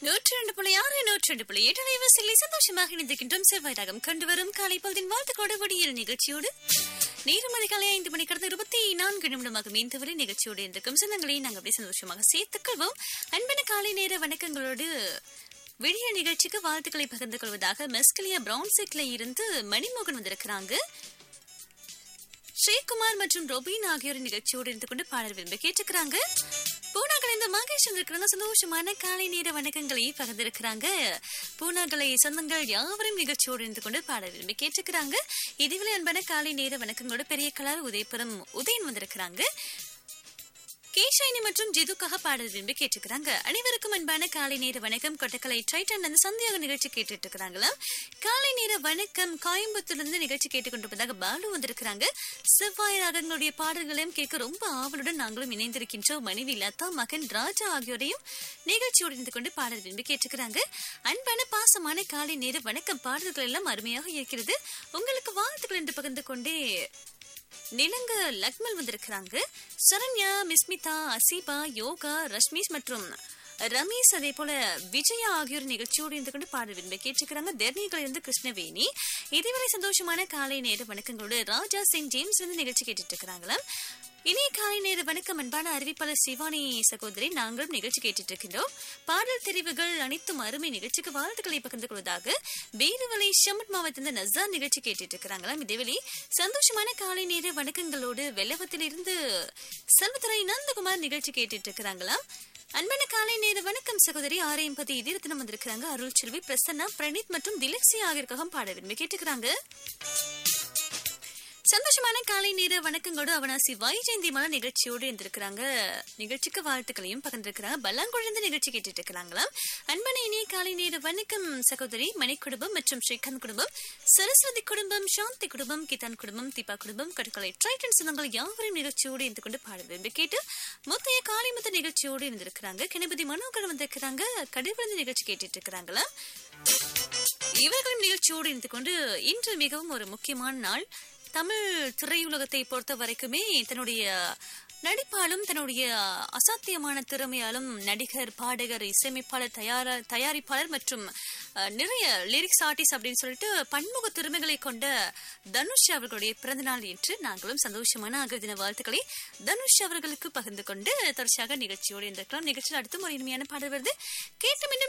நூற்றி ரெண்டு புள்ளி ஆறு நூற்றி ரெண்டு புள்ளி எட்டு அலைவரிசையில் சந்தோஷமாக இணைந்திருக்கின்றோம் செவ்வாய் ராகம் கண்டு வரும் காலை பொழுதின் வாழ்த்துக்கோடு விடியல் நிகழ்ச்சியோடு நேரம் அதிகாலை ஐந்து மணி கடந்த இருபத்தி நான்கு நிமிடமாக மீந்தவரை நிகழ்ச்சியோடு இருந்திருக்கும் சொந்தங்களை நாங்கள் அப்படியே சந்தோஷமாக சேர்த்துக் கொள்வோம் அன்பான காலை நேர வணக்கங்களோடு விடிய நிகழ்ச்சிக்கு வாழ்த்துக்களை பகிர்ந்து கொள்வதாக மெஸ்கலியா பிரவுன் செட்ல இருந்து மணிமோகன் வந்திருக்கிறாங்க ஸ்ரீகுமார் மற்றும் ரொபின் ஆகியோர் நிகழ்ச்சியோடு இருந்து கொண்டு பாடல் விரும்பி கேட்டுக்கிறாங்க பூனாக்கள் இந்த மகேஷ் இருக்கிறாங்க சந்தோஷமான காலை நேர வணக்கங்களை பகிர்ந்திருக்கிறாங்க பூனாக்களை சொந்தங்கள் யாவரும் நிகழ்ச்சியோடு இருந்து கொண்டு பாடல் விரும்பி கேட்டுக்கிறாங்க இதுவரை அன்பான காலை நேர வணக்கங்களோட பெரிய கலார் உதயபுரம் உதயன் வந்திருக்கிறாங்க கேஷாயினி மற்றும் ஜிதுக்காக பாடல் விரும்பி கேட்டுக்கிறாங்க அனைவருக்கும் அன்பான காலை நேர வணக்கம் கொட்டக்கலை ட்ரைட்டன் அந்த சந்தியாக நிகழ்ச்சி கேட்டுட்டு இருக்கிறாங்களாம் காலை நேர வணக்கம் கோயம்புத்தூர்ல நிகழ்ச்சி கேட்டுக்கொண்டிருப்பதாக பாலு வந்திருக்கிறாங்க செவ்வாய் ராகங்களுடைய பாடல்களையும் கேட்க ரொம்ப ஆவலுடன் நாங்களும் இணைந்திருக்கின்றோம் மனைவி லதா மகன் ராஜா ஆகியோரையும் நிகழ்ச்சியோடு இருந்து கொண்டு பாடல் விரும்பி கேட்டுக்கிறாங்க அன்பான பாசமான காலை நேர வணக்கம் பாடல்கள் எல்லாம் அருமையாக இருக்கிறது உங்களுக்கு வாழ்த்துக்கள் என்று பகிர்ந்து கொண்டே நிலங்க லக்மல் வந்திருக்கிறாங்க சரண்யா மிஸ்மிதா அசீபா யோகா ரஷ்மிஸ் மற்றும் ரமேஷ் அதே போல விஜயா ஆகியோர் நிகழ்ச்சியோடு இருந்து கொண்டு பாடல் விரும்பி கேட்டுக்கிறாங்க தெர்னிகள் இருந்து கிருஷ்ணவேணி இதுவரை சந்தோஷமான காலை நேர வணக்கங்களோடு ராஜா செயின்ட் ஜேம்ஸ் வந்து நிகழ்ச்சி கேட்டுட்டு இருக்கிறாங்களாம் இனிய காலை நேர வணக்கம் அன்பான அறிவிப்பாளர் சிவானி சகோதரி நாங்களும் நிகழ்ச்சி கேட்டுட்டு இருக்கின்றோம் பாடல் தெரிவுகள் அனைத்தும் அருமை நிகழ்ச்சிக்கு வாழ்த்துக்களை பகிர்ந்து கொள்வதாக வேலுவலை ஷமட் மாவட்டத்தில் நசார் நிகழ்ச்சி கேட்டுட்டு இருக்கிறாங்களாம் இதேவேளை சந்தோஷமான காலை நேர வணக்கங்களோடு வெள்ளவத்திலிருந்து செல்வத்துறை நந்தகுமார் நிகழ்ச்சி கேட்டுட்டு இருக்கிறாங்களாம் அன்பான காலை நேர வணக்கம் சகோதரி ஆறு எண்பது இதயத்தினம் வந்திருக்கிறாங்க அருள் செல்வி பிரசன்னா பிரணீத் மற்றும் திலக்ஸி ஆகியோருக்காக பாட விரும்பி கேட்டுக்கிறாங்க சந்தோஷமான காலை நேர வணக்கங்களோடு அவனாசி வைஜெயந்தி மல நிகழ்ச்சியோடு இருந்திருக்கிறாங்க நிகழ்ச்சிக்கு வாழ்த்துக்களையும் பகிர்ந்திருக்கிறாங்க பல்லாங்குழந்த நிகழ்ச்சி கேட்டுட்டு இருக்கிறாங்களாம் அன்பன இனிய காலை நேர வணக்கம் சகோதரி மணி குடும்பம் மற்றும் ஸ்ரீகாந்த் குடும்பம் சரஸ்வதி குடும்பம் சாந்தி குடும்பம் கிதான் குடும்பம் தீபா குடும்பம் கடுக்கலை ட்ரைட்டன் சொந்தங்கள் யாவரையும் நிகழ்ச்சியோடு இருந்து கொண்டு பாட விரும்பி கேட்டு முத்தைய காளிமுத்த நிகழ்ச்சியோடு இருந்திருக்கிறாங்க கணபதி மனோகர் வந்திருக்கிறாங்க கடிவிழுந்து நிகழ்ச்சி கேட்டுட்டு இருக்கிறாங்களா இவர்களும் நிகழ்ச்சியோடு இருந்து கொண்டு இன்று மிகவும் ஒரு முக்கியமான நாள் தமிழ் திரையுலகத்தை பொறுத்த வரைக்குமே தன்னுடைய நடிப்பாலும் தன்னுடைய அசாத்தியமான திறமையாலும் நடிகர் பாடகர் இசையமைப்பாளர் தயார தயாரிப்பாளர் மற்றும் நிறைய லிரிக்ஸ் ஆர்டிஸ்ட் அப்படின்னு சொல்லிட்டு பன்முக திறமைகளை கொண்ட தனுஷ் அவர்களுடைய பிறந்த நாள் என்று நாங்களும் சந்தோஷமான அகதின வாழ்த்துக்களை தனுஷ் அவர்களுக்கு பகிர்ந்து கொண்டு தொடர்ச்சியாக நிகழ்ச்சியோடு இருந்திருக்கலாம் நிகழ்ச்சியில் அடுத்தும் ஒரு இனிமையான பாடல் வருது கேட்டு மீண்டும்